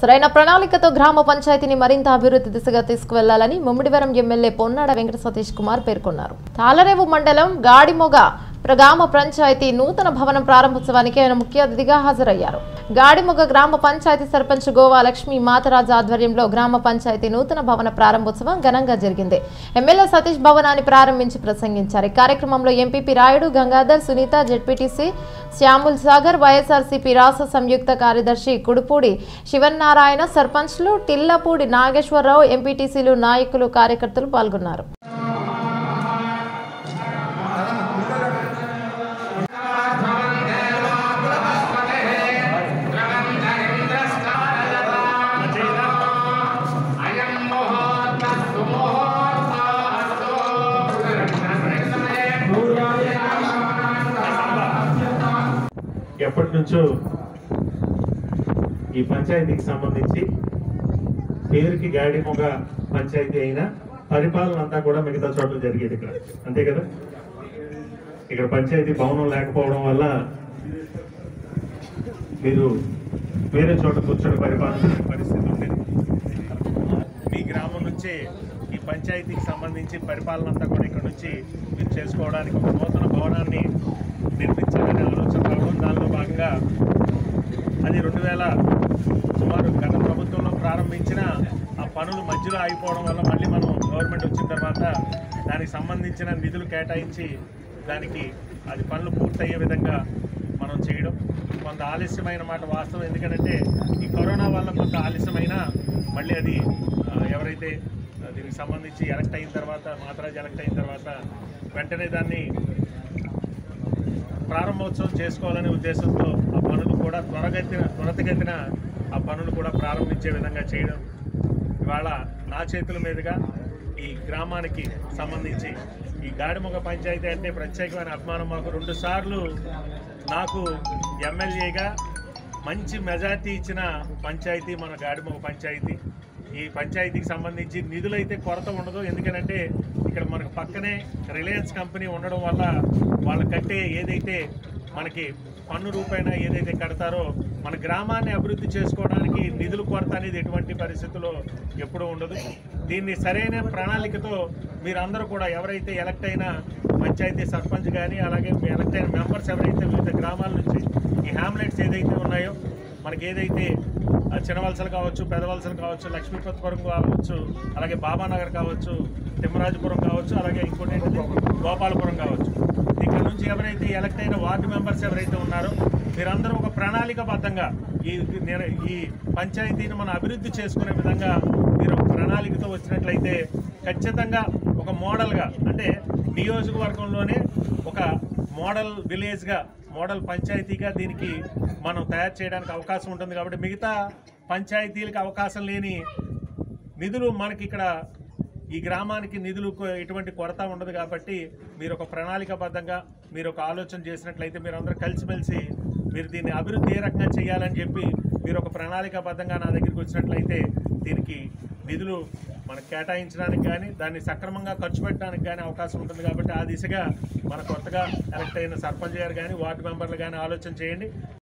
సరైన ప్రణాళికతో గ్రామ పంచాయతీని మరింత అభివృద్ధి దిశగా తీసుకువెళ్లాలని ముమ్మిడివరం ఎమ్మెల్యే పొన్నాడ వెంకట సతీష్ కుమార్ పేర్కొన్నారు తాళరేవు మండలం గాడిమొగ గ్రామ పంచాయతీ నూతన భవనం ప్రారంభోత్సవానికి ఆయన ముఖ్య అతిథిగా హాజరయ్యారు గాడిమొగ గ్రామ పంచాయతీ సర్పంచ్ గోవా లక్ష్మీ మాతరాజు ఆధ్వర్యంలో గ్రామ పంచాయతీ నూతన భవన ప్రారంభోత్సవం ఘనంగా జరిగింది ఎమ్మెల్యే సతీష్ భవనాన్ని ప్రారంభించి ప్రసంగించారు ఈ కార్యక్రమంలో MPP Rayudu Gangadhar Sunitha ZPTC Samuel Sagar YSRCP రాష్ట్ర సంయుక్త కార్యదర్శి కుడుపూడి శివన్నారాయణ సర్పంచ్లు టిల్లపూడి నాగేశ్వరరావు ఎంపీటీసీలు నాయకులు కార్యకర్తలు పాల్గొన్నారు ఎప్పటి నుంచో ఈ పంచాయతీకి సంబంధించి పేరుకి గాడిమొగ పంచాయతీ అయినా పరిపాలన అంతా కూడా మిగతా చోట్ల జరిగేది ఇక్కడ అంతే కదా ఇక్కడ పంచాయతీ భవనం లేకపోవడం వల్ల మీరు వేరే చోట కూర్చొని పరిపాలన చేసే పరిస్థితి ఉండేది మీ గ్రామం నుంచే ఈ పంచాయతీకి సంబంధించి పరిపాలన అంతా కూడా ఇక్కడ నుంచి మీరు చేసుకోవడానికి ఒక నూతన భవనాన్ని నిర్మించాలనే ఆలోచన రావడం దానిలో భాగంగా అది రెండు వేల సుమారు గత ప్రభుత్వంలో ప్రారంభించిన ఆ పనులు మధ్యలో ఆగిపోవడం వల్ల మళ్ళీ మనం గవర్నమెంట్ వచ్చిన తర్వాత దానికి సంబంధించిన నిధులు కేటాయించి దానికి అది పనులు పూర్తయ్యే విధంగా మనం చేయడం కొంత ఆలస్యమైన మాట వాస్తవం ఎందుకంటే ఈ కరోనా వల్ల కొంత ఆలస్యమైన మళ్ళీ అది ఆ, ఎవరైతే ఆ, దీనికి సంబంధించి ఎలక్ట్ అయిన తర్వాత మాత్రాజ్ ఎలక్ట్ అయిన తర్వాత వెంటనే దాన్ని ప్రారంభోత్సవం చేసుకోవాలనే ఉద్దేశంతో ఆ పనులు కూడా త్వరగతిన త్వరతగతిన ఆ పనులు కూడా ప్రారంభించే విధంగా చేయడం ఇవాళ నా చేతుల మీదుగా ఈ గ్రామానికి సంబంధించి ఈ గాడిమొగ పంచాయతీ అంటే ప్రత్యేకమైన అభిమానం మాకు రెండు సార్లు నాకు ఎమ్మెల్యేగా మంచి మెజార్టీ ఇచ్చిన పంచాయతీ మన గాడిమొగ పంచాయతీ ఈ పంచాయతీకి సంబంధించి నిధులైతే కొరత ఉండదు ఎందుకంటే ఇక్కడ మనకు పక్కనే రిలయన్స్ కంపెనీ ఉండడం వల్ల వాళ్ళు కట్టే ఏదైతే మనకి పన్ను రూపాయన ఏదైతే కడతారో మన గ్రామాన్ని అభివృద్ధి చేసుకోవడానికి నిధుల కొరత అనేది ఎటువంటి పరిస్థితుల్లో ఎప్పుడూ ఉండదు దీన్ని సరైన ప్రణాళికతో మీరందరూ కూడా ఎవరైతే ఎలక్ట్ అయిన పంచాయతీ సర్పంచ్ కానీ అలాగే ఎలక్ట్ అయిన మెంబర్స్ ఎవరైతే వివిధ గ్రామాల నుంచి ఈ హ్యామ్లెట్స్ ఏదైతే ఉన్నాయో మనకి ఏదైతే ఆ, చినవలసలు కావచ్చు పెదవలసలు కావచ్చు లక్ష్మీపతిపురం కావచ్చు అలాగే బాబానగర్ కావచ్చు తిమ్మరాజపురం కావచ్చు అలాగే ఇంకోటి ఏంటంటే గోపాలపురం కావచ్చు ఇక్కడ నుంచి ఎవరైతే ఎలక్ట్ అయిన వార్డు మెంబర్స్ ఎవరైతే ఉన్నారో మీరందరూ ఒక ప్రణాళికబద్ధంగా ఈ నేను ఈ పంచాయతీని మనం అభివృద్ధి చేసుకునే విధంగా మీరు ఒక ప్రణాళికతో వచ్చినట్లయితే ఖచ్చితంగా ఒక మోడల్గా అంటే నియోజకవర్గంలోనే ఒక మోడల్ విలేజ్గా మోడల్ పంచాయతీగా దీనికి మనం తయారు చేయడానికి అవకాశం ఉంటుంది కాబట్టి మిగతా పంచాయతీలకు అవకాశం లేని నిధులు మనకి ఇక్కడ ఈ గ్రామానికి నిధులు కొ- ఎటువంటి కొరత ఉండదు కాబట్టి మీరు ఒక ప్రణాళికాబద్ధంగా మీరు ఒక ఆలోచన చేసినట్లయితే మీరు అందరూ కలిసిమెలిసి మీరు దీన్ని అభివృద్ధి ఏ రకంగా చేయాలని చెప్పి మీరు ఒక ప్రణాళికాబద్ధంగా నా దగ్గరికి వచ్చినట్లయితే దీనికి నిధులు మనకు కేటాయించడానికి కానీ దాన్ని సక్రమంగా ఖర్చు పెట్టడానికి కానీ అవకాశం ఉంటుంది కాబట్టి ఆ దిశగా మన కొత్తగా ఎలక్ట్ అయిన సర్పంచ్ గారు కానీ వార్డు మెంబర్లు కానీ ఆలోచన చేయండి